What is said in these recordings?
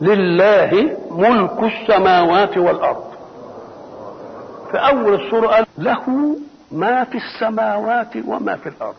لله ملك السماوات والارض في اول السوره قال له ما في السماوات وما في الارض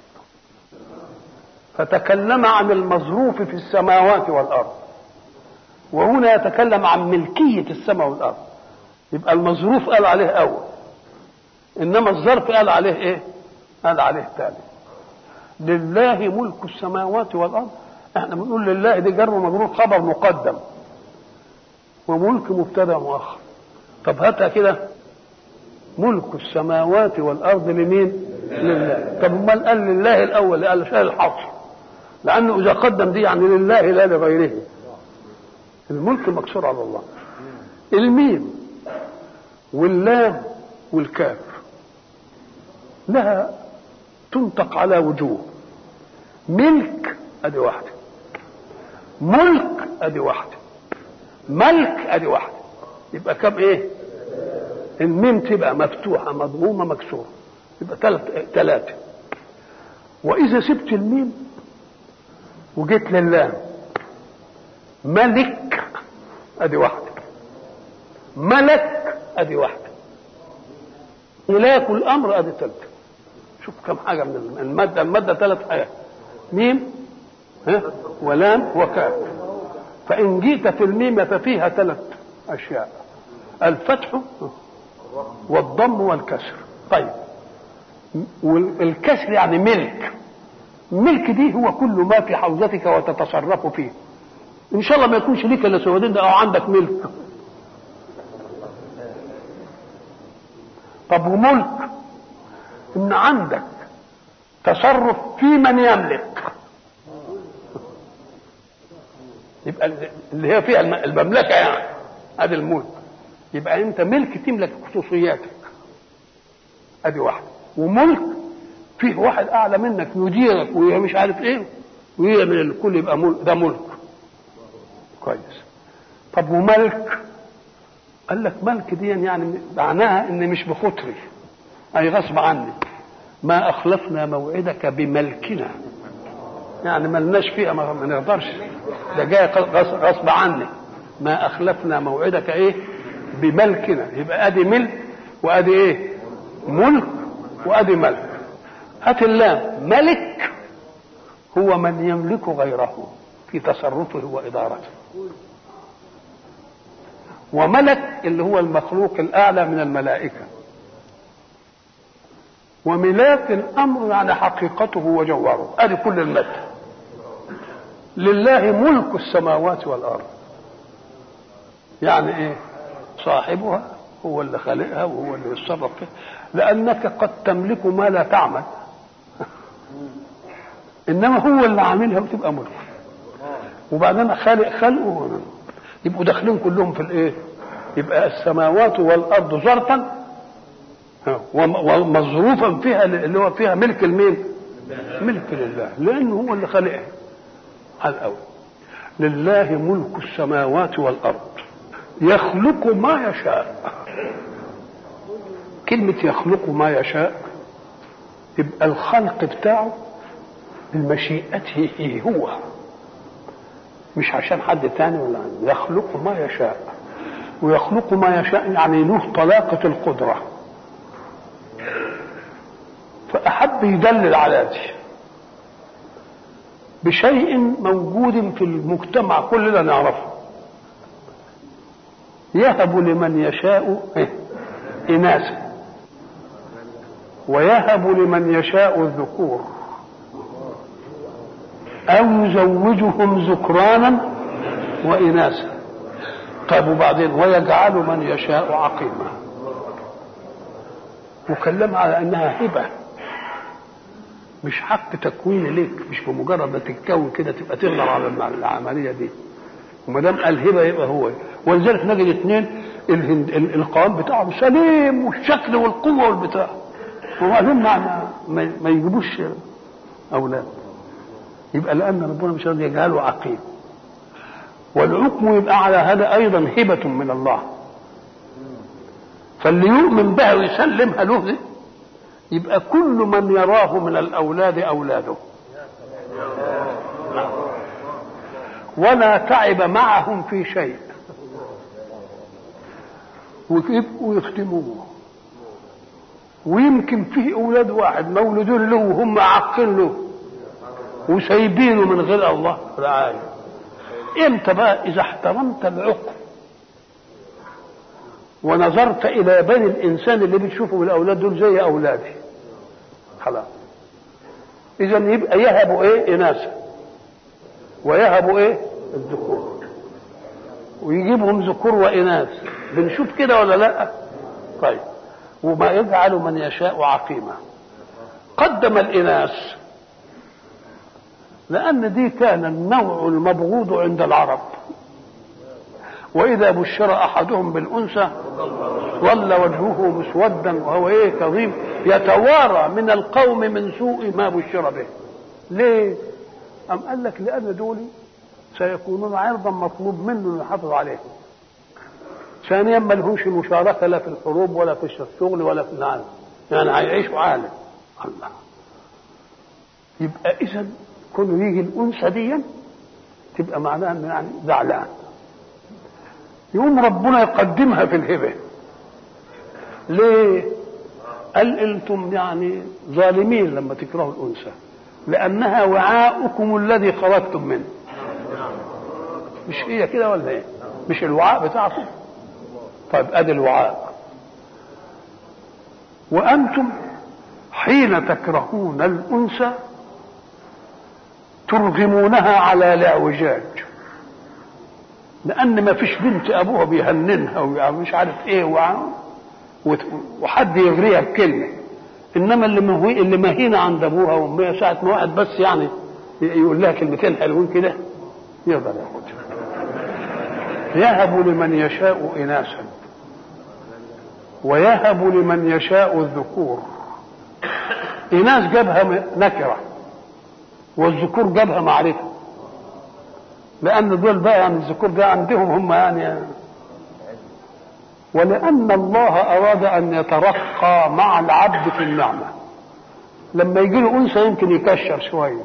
فتكلم عن المظروف في السماوات والارض وهنا يتكلم عن ملكيه السماء والارض يبقى المظروف قال عليه اول انما الظرف قال عليه ايه قال عليه ثاني لله ملك السماوات والارض احنا بنقول لله دي جر ومجرور خبر مقدم وملك مبتدا مؤخر طب هاتها كده ملك السماوات والارض لمين لله طب امال قال لله الاول قال شيء الحصر لانه اذا قدم دي يعني لله لا لغيره الملك مكسور على الله الميم واللام والكاف لها تنطق على وجوه ملك ادي واحده ملك ادي واحده ملك ادي واحده يبقى كم ايه الميم تبقى مفتوحه مضمومه مكسوره يبقى ثلاث ثلاثه واذا سبت الميم وجيت للام ملك ادي واحده ملك ادي واحده ملاك الامر ادي ثالثه شوف كم حاجه من الماده الماده ثلاث حاجات ميم ها ولام وكاف فان جئت في الميم ففيها ثلاث اشياء الفتح والضم والكسر طيب والكسر يعني ملك ملك دي هو كل ما في حوزتك وتتصرف فيه ان شاء الله ما يكونش ليك الا سوادين ده او عندك ملك طب وملك ان عندك تصرف في من يملك يبقى اللي هي فيها المملكه يعني ادي الملك يبقى انت ملك تملك خصوصياتك ادي واحده وملك فيه واحد اعلى منك يديرك ومش عارف ايه ويعمل الكل يبقى ملك ده ملك كويس طب وملك قال لك ملك دي يعني معناها ان مش بخطري اي غصب عني ما اخلفنا موعدك بملكنا يعني ملناش فيها ما نقدرش ده جاي غصب عني ما اخلفنا موعدك ايه بملكنا يبقى ادي ملك وادي ايه ملك وادي ملك هات اللام ملك هو من يملك غيره في تصرفه وادارته وملك اللي هو المخلوق الاعلى من الملائكه وملاك الامر يعني حقيقته وجوهره ادي كل المد لله ملك السماوات والارض يعني ايه صاحبها هو اللي خالقها وهو اللي يتصرف فيها لانك قد تملك ما لا تعمل انما هو اللي عاملها وتبقى ملك وبعدين خالق خلقه يبقوا داخلين كلهم في الايه يبقى السماوات والارض ظرفا ومظروفا فيها اللي هو فيها ملك المين ملك لله لانه هو اللي خلقها على الاول لله ملك السماوات والارض يخلق ما يشاء كلمة يخلق ما يشاء يبقى الخلق بتاعه بمشيئته هو مش عشان حد تاني ولا يخلق ما يشاء ويخلق ما يشاء يعني له طلاقة القدرة فأحب يدلل على دي بشيء موجود في المجتمع كلنا نعرفه يهب لمن يشاء إناثا ويهب لمن يشاء الذكور أو يزوجهم ذكرانا وإناثا طيب وبعدين ويجعل من يشاء عقيما وكلم على انها هبه مش حق تكوين ليك مش بمجرد ما تتكون كده تبقى تغلب على العمليه دي وما دام قال هبه يبقى هو ولذلك نجد اثنين القوام بتاعهم سليم والشكل والقوه والبتاع وبعدين ما, ما, ما يجيبوش اولاد يبقى لان ربنا مش راضي يجعله عقيم والحكم يبقى على هذا ايضا هبه من الله فاللي يؤمن بها ويسلمها له دي يبقى كل من يراه من الاولاد اولاده ولا تعب معهم في شيء ويبقوا يخدموه ويمكن فيه اولاد واحد مولودين له وهم عاقين له وسايبينه من غير الله رعايه امتى بقى اذا احترمت العقل ونظرت الى بني الانسان اللي بتشوفه بالاولاد دول زي اولادي خلاص اذا يبقى يهبوا ايه اناثا ويهبوا ايه الذكور ويجيبهم ذكور واناث بنشوف كده ولا لا طيب وما يجعل من يشاء عقيما قدم الاناث لان دي كان النوع المبغوض عند العرب واذا بشر احدهم بالانثى ظل وجهه مسودا وهو ايه كظيم يتوارى من القوم من سوء ما بشر به ليه ام قال لك لان دول سيكونون عرضا مطلوب منه انه يحافظ عليهم ثانيا ما لهمش مشاركه لا في الحروب ولا في الشغل ولا في العالم يعني هيعيشوا عالم الله يبقى اذا كونه يجي الانثى دي تبقى معناها انه يعني زعلان يقوم ربنا يقدمها في الهبه ليه قال انتم يعني ظالمين لما تكرهوا الانثى لانها وعاؤكم الذي خرجتم منه مش هي كده ولا ايه مش الوعاء بتاعكم طيب ادي الوعاء وانتم حين تكرهون الانثى ترغمونها على الاعوجاج لان ما فيش بنت ابوها بيهننها ومش عارف ايه وحد يغريها بكلمه انما اللي مهي اللي مهينه عند ابوها وامها ساعه ما واحد بس يعني يقول لها كلمتين حلوين كده يقدر ياخدها يهب لمن يشاء اناثا ويهب لمن يشاء الذكور اناث جابها نكره والذكور جابها معرفه لان دول بقى يعني الذكور ده عندهم هم يعني ولان الله اراد ان يترقى مع العبد في النعمه لما يجي له انثى يمكن يكشر شويه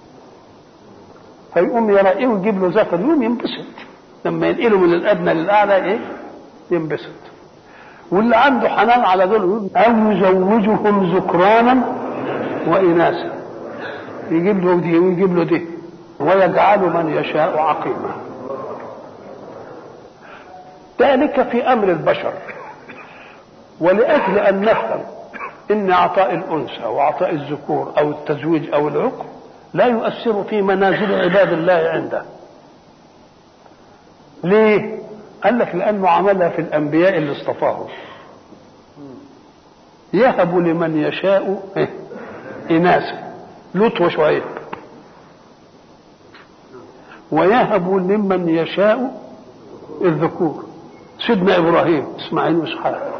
فيقوم يلاقيه ويجيب له ذكر يقوم ينبسط لما ينقله من الادنى للاعلى ايه ينبسط واللي عنده حنان على دول او يزوجهم ذكرانا واناثا يجيب له دي ويجيب له دي ويجعل من يشاء عقيما ذلك في امر البشر ولاجل ان نفهم ان اعطاء الانثى واعطاء الذكور او التزويج او العقل لا يؤثر في منازل عباد الله عنده ليه قال لك لانه عملها في الانبياء اللي اصطفاهم يهب لمن يشاء اناثا لوط وشعيب ويهب لمن يشاء الذكور سيدنا ابراهيم اسماعيل واسحاق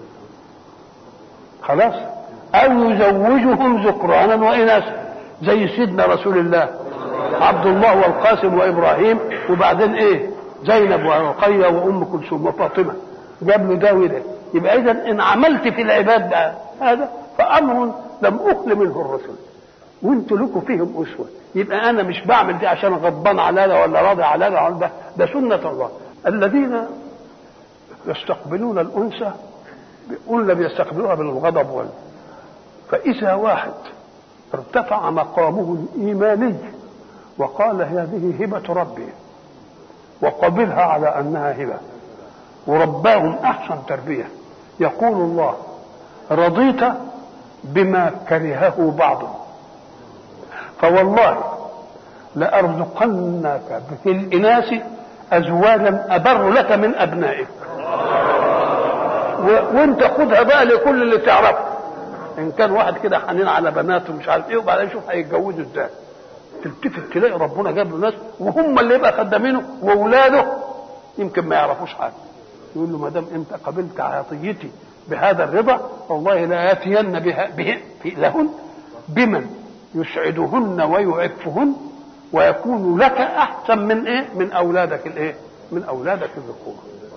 خلاص او يزوجهم ذكرانا واناثا زي سيدنا رسول الله عبد الله والقاسم وابراهيم وبعدين ايه زينب ورقيه وام كلثوم وفاطمه جاب له ده وده يبقى اذا ان عملت في العباد بقى هذا فامر لم اخل منه الرسل وانتوا لكم فيهم اسوه يبقى انا مش بعمل دي عشان غضبان على ده ولا راضي على ده ده ده سنه الله الذين يستقبلون الانثى قلنا بيستقبلوها بالغضب وال فاذا واحد ارتفع مقامه الايماني وقال هذه هبه ربي وقبلها على انها هبه ورباهم احسن تربيه يقول الله رضيت بما كرهه بعضهم فوالله لأرزقنك في الإناث أزواجا أبر لك من أبنائك و... وانت خدها بقى لكل اللي تعرفه ان كان واحد كده حنين على بناته مش عارف ايه وبعدين شوف هيتجوزوا ازاي تلتفت تلاقي ربنا جاب له ناس وهم اللي يبقى خدامينه واولاده يمكن ما يعرفوش حاجه يقول له ما دام انت قبلت عطيتي بهذا الرضا والله لا ياتين بها به لهن بمن يسعدهن ويعفهن ويكون لك احسن من ايه من اولادك الايه من اولادك الذكور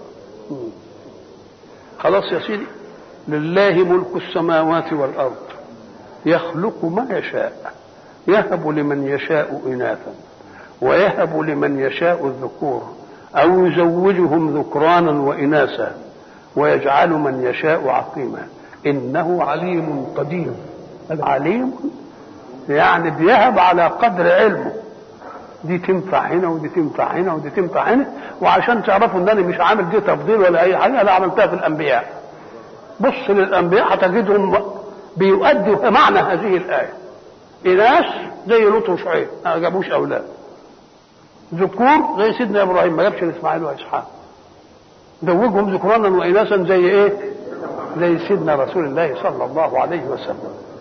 خلاص يا سيدي لله ملك السماوات والارض يخلق ما يشاء يهب لمن يشاء اناثا ويهب لمن يشاء الذكور أو يزوجهم ذكرانا وإناثا ويجعل من يشاء عقيما إنه عليم قدير عليم يعني بيهب على قدر علمه دي تنفع هنا ودي تنفع هنا ودي تنفع هنا وعشان تعرفوا ان انا مش عامل دي تفضيل ولا اي حاجه انا عملتها في الانبياء بص للانبياء هتجدهم بيؤدوا معنى هذه الايه اناث زي لوط وشعيب ما جابوش اولاد ذكور زي سيدنا ابراهيم ما جابش اسماعيل واسحاق زوجهم ذكرانا واناثا زي ايه زي سيدنا رسول الله صلى الله عليه وسلم